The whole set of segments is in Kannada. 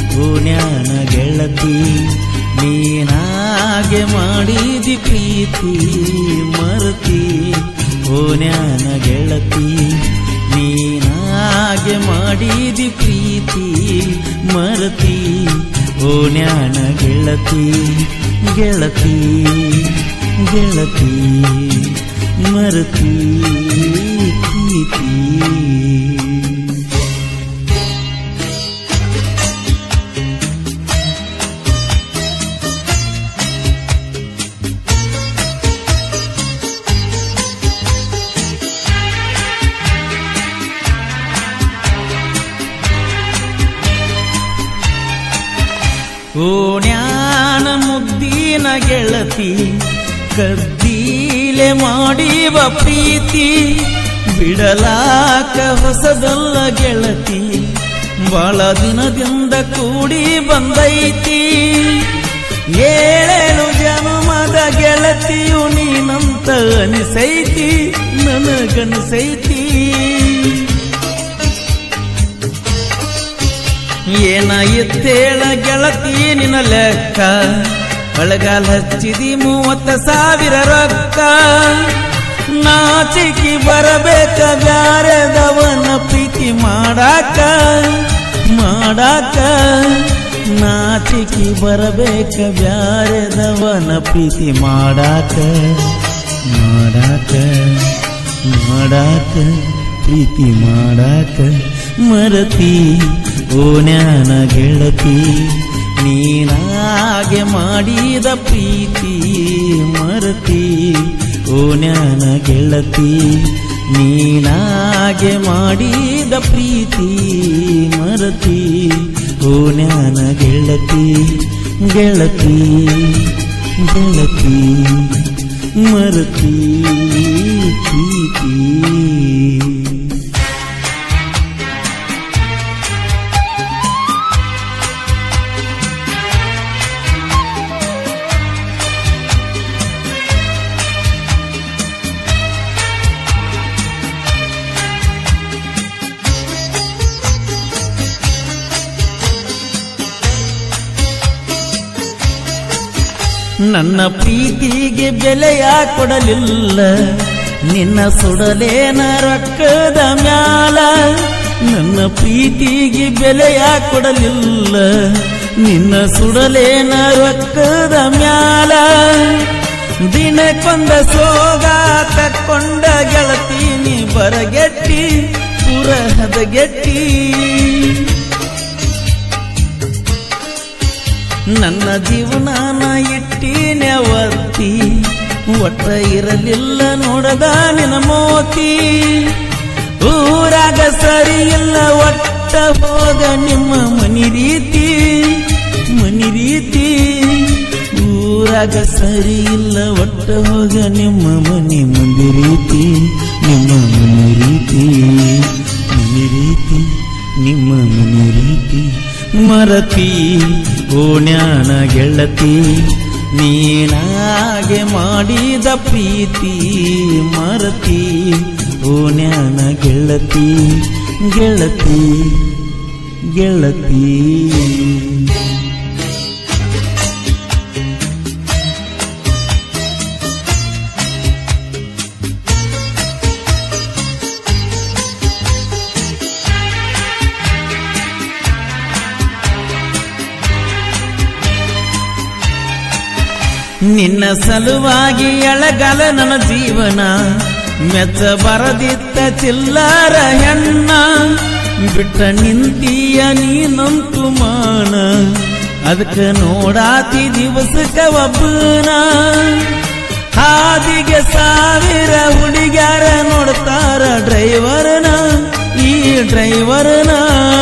ಓಣ್ಯಾನ ಗೆಳತಿ ನೀನಾಗೆ ಮಾಡಿದಿ ಪ್ರೀತಿ ಮರತಿ ಓಣ್ಯಾನ ಗೆಳತಿ ನೀನಾಗೆ ಮಾಡಿದಿ ಪ್ರೀತಿ ಮರತಿ ಓಣ್ಯಾನ ಗೆಳತಿ ಗೆಳತಿ ಗೆಳತಿ ಮರತಿ ಪ್ರೀತಿ ಓಣ್ಯಾನ ಮುದ್ದಿನ ಗೆಳತಿ ಕದ್ದೀಲೆ ಮಾಡಿವ ಪ್ರೀತಿ ಬಿಡಲಾಕ ಹೊಸದಲ್ಲ ಗೆಳತಿ ಬಹಳ ದಿನದಿಂದ ಕೂಡಿ ಬಂದೈತಿ ಏಳೇಳು ಜನ್ಮದ ಗೆಳತಿಯು ನೀನಂತ ಅನಿಸೈತಿ ನನಗನಿಸೈತಿ ಏನ ಎತ್ತೇಳ ಗೆಳತಿ ನಿನ್ನ ಲೆಕ್ಕ ಒಳಗಾಲ ಹಚ್ಚಿದಿ ಮೂವತ್ತ ಸಾವಿರ ರೊಕ್ಕ ನಾಚಿಕಿ ಬರಬೇಕ ಬ್ಯಾರೆದವನ ಪ್ರೀತಿ ಮಾಡಾಕ ಮಾಡಾಕ ನಾಚಿಕಿ ಬರಬೇಕ ಬ್ಯಾರೆದವನ ಪ್ರೀತಿ ಮಾಡಾಕ ಮಾಡಾಕ ಮಾಡಾಕ ಪ್ರೀತಿ ಮಾಡಾಕ ಮರತಿ ಓನ್ಯಾನ ಗೆಳತಿ ನೀನಾಗೆ ಮಾಡಿದ ಪ್ರೀತಿ ಮರತಿ ಓನ್ಯಾನ ಗೆಳತಿ ನೀನಾಗೆ ಮಾಡಿದ ಪ್ರೀತಿ ಮರತಿ ಓನ್ಯಾನ ಗೆಳತಿ ಗೆಳತಿ ಗೆಳತಿ ಮರತಿ ಪ್ರೀತಿ ನನ್ನ ಪ್ರೀತಿಗೆ ಬೆಲೆಯ ಕೊಡಲಿಲ್ಲ ನಿನ್ನ ಸುಡಲೇನ ರೊಕ್ಕದ ಮ್ಯಾಲ ನನ್ನ ಪ್ರೀತಿಗೆ ಬೆಲೆಯ ಕೊಡಲಿಲ್ಲ ನಿನ್ನ ಸುಡಲೇನ ರೊಕ್ಕದ ಮ್ಯಾಲ ದಿನಕ್ಕೊಂದ ಸೋಗ ತಕ್ಕೊಂಡ ಗೆಳತೀನಿ ಬರಗೆಟ್ಟಿ ಪುರಹದ ಗೆಟ್ಟಿ ನನ್ನ ಜೀವನಾನ ಇಟ್ಟಿನ ಒತ್ತಿ ಒಟ್ಟ ಇರಲಿಲ್ಲ ನೋಡದ ನಿನ ಮೋತಿ ಊರಾಗ ಸರಿ ಇಲ್ಲ ಒಟ್ಟ ಹೋಗ ನಿಮ್ಮ ಮನಿ ರೀತಿ ಮನಿ ರೀತಿ ಊರಾಗ ಸರಿ ಇಲ್ಲ ಒಟ್ಟ ಹೋಗ ನಿಮ್ಮ ಮನಿ ಮುಂದಿ ರೀತಿ ನಿಮ್ಮ ಮನಿ ರೀತಿ ಮನಿ ರೀತಿ ನಿಮ್ಮ ಮನಿ ರೀತಿ ಮರತಿ ಓಣ್ಯಾನ ಗೆಳತಿ ನೀನಾಗೆ ಮಾಡಿದ ಪ್ರೀತಿ ಮರತಿ ಓಣ್ಯಾನ ಗೆಳತಿ ಗೆಳತಿ ಗೆಳತಿ ನಿನ್ನ ಸಲುವಾಗಿ ಎಳಗಲ ನನ್ನ ಜೀವನ ಮೆಚ್ಚ ಬರದಿತ್ತ ಚಿಲ್ಲರ ಹೆಣ್ಣ ಬಿಟ್ಟ ನಿಂತೀಯ ನೀನಂತು ಮಾನ ಅದಕ್ಕ ನೋಡಾತಿ ದಿವಸಕ್ಕ ಒಬ್ಬನ ಹಾದಿಗೆ ಸಾವಿರ ಹುಡುಗ್ಯಾರ ನೋಡ್ತಾರ ಡ್ರೈವರ್ನ ಈ ಡ್ರೈವರ್ನ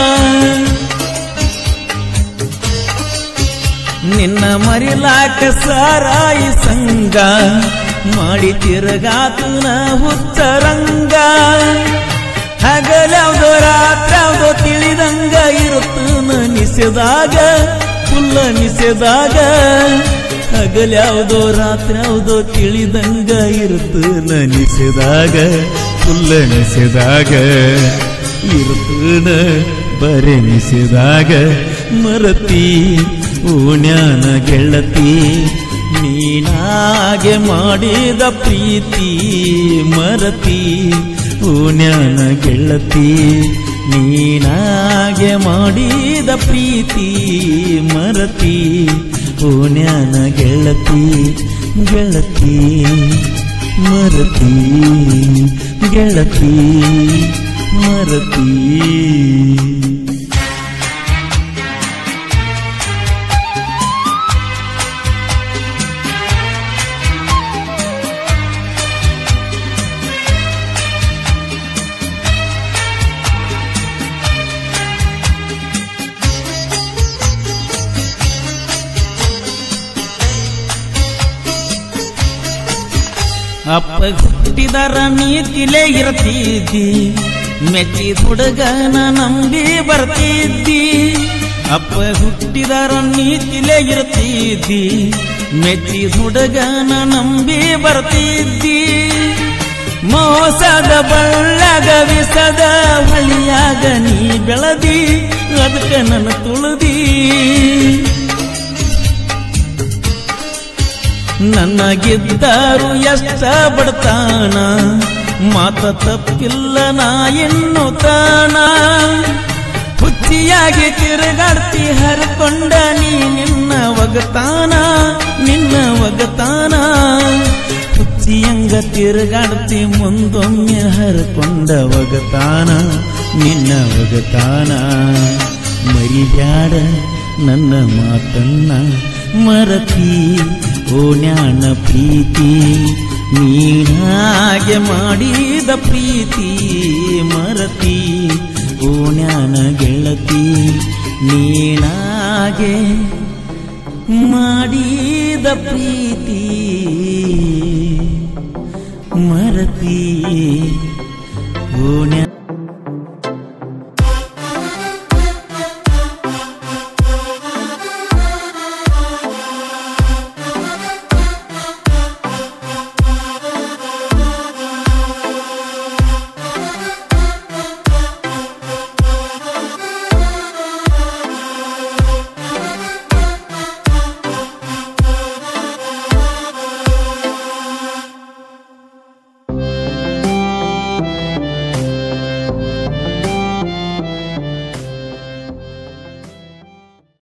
ನಿನ್ನ ಮರಿಲಾಕ ಸಾರಾಯಿ ಸಂಗ ಮಾಡಿ ತಿರುಗಾತನ ಹುಚ್ಚರಂಗ ಹಗಲ್ಯಾವ್ದೋ ರಾತ್ರ್ಯಾವ್ದೋ ತಿಳಿದಂಗ ಇರುತ್ತನ ನಿಸೆದಾಗ ಫುಲ್ಲ ನಿಸೆದಾಗ ಹಗಲ್ಯಾವ್ದೋ ರಾತ್ರ್ಯಾವ್ದೋ ತಿಳಿದಂಗ ಇರುತ್ತನ ನಿಸೆದಾಗ ಫುಲ್ಲ ನಿಸೆದಾಗ ಇರುತ್ತನ ಬರೆ ನಿಸೆದಾಗ ಮರತಿ ಓಣ್ಯಾನ ಗೆಳತಿ ನೀನಾಗೆ ಮಾಡಿದ ಪ್ರೀತಿ ಮರತಿ ಓಣ್ಯಾನ ಗೆಳತಿ ನೀನಾಗೆ ಮಾಡಿದ ಪ್ರೀತಿ ಮರತಿ ಓಣ್ಯಾನ ಗೆಳತಿ ಗೆಳತಿ ಮರತಿ ಗೆಳತಿ ಮರತಿ ಅಪ್ಪ ಹುಟ್ಟಿದರ ನೀತಿಲೇ ಇರ್ತಿದ್ದಿ ಮೆಚ್ಚಿದ ಹುಡುಗನ ನಂಬಿ ಬರ್ತಿದ್ದಿ ಅಪ್ಪ ಹುಟ್ಟಿದರ ನೀತಿಲೇ ಇರ್ತಿದ್ದಿ ಮೆಚ್ಚಿದ ಹುಡುಗನ ನಂಬಿ ಬರ್ತಿದ್ದಿ ಮೋಸದ ಬಳ್ಳಗ ವಿಸದ ಹೊಳಿಯಾಗ ನೀ ಬೆಳದಿ ಅದಕ್ಕೆ ನನ್ನ ತುಳಿದಿ ನನಗಿದ್ದರು ಎಷ್ಟ ಬಡತಾನ ಮಾತ ತಪ್ಪಿಲ್ಲ ನಾ ಎನ್ನು ತಾನ ಹುಚ್ಚಿಯಾಗಿ ತಿರುಗಾಡ್ತಿ ಹರ್ಕೊಂಡ ನೀ ನಿನ್ನ ಒಗತಾನ ನಿನ್ನ ಒಗತಾನ ಹುಚ್ಚಿಯಂಗ ತಿರುಗಾಡ್ತಿ ಮುಂದೊಮ್ಮೆ ಹರ್ಕೊಂಡ ಒಗತಾನ ನಿನ್ನ ಒಗತಾನ ಮರಿಬ್ಯಾಡ ನನ್ನ ಮಾತನ್ನ ಮರತಿ ಓಣ್ಯಾನ ಪ್ರೀತಿ ನೀನಾಗೆ ಮಾಡಿದ ಪ್ರೀತಿ ಮರತಿ ಓಣ್ಯಾನ ಗೆಳತಿ ನೀನಾಗೆ ಮಾಡಿದ ಪ್ರೀತಿ ಮರತಿ ಓಣ್ಯ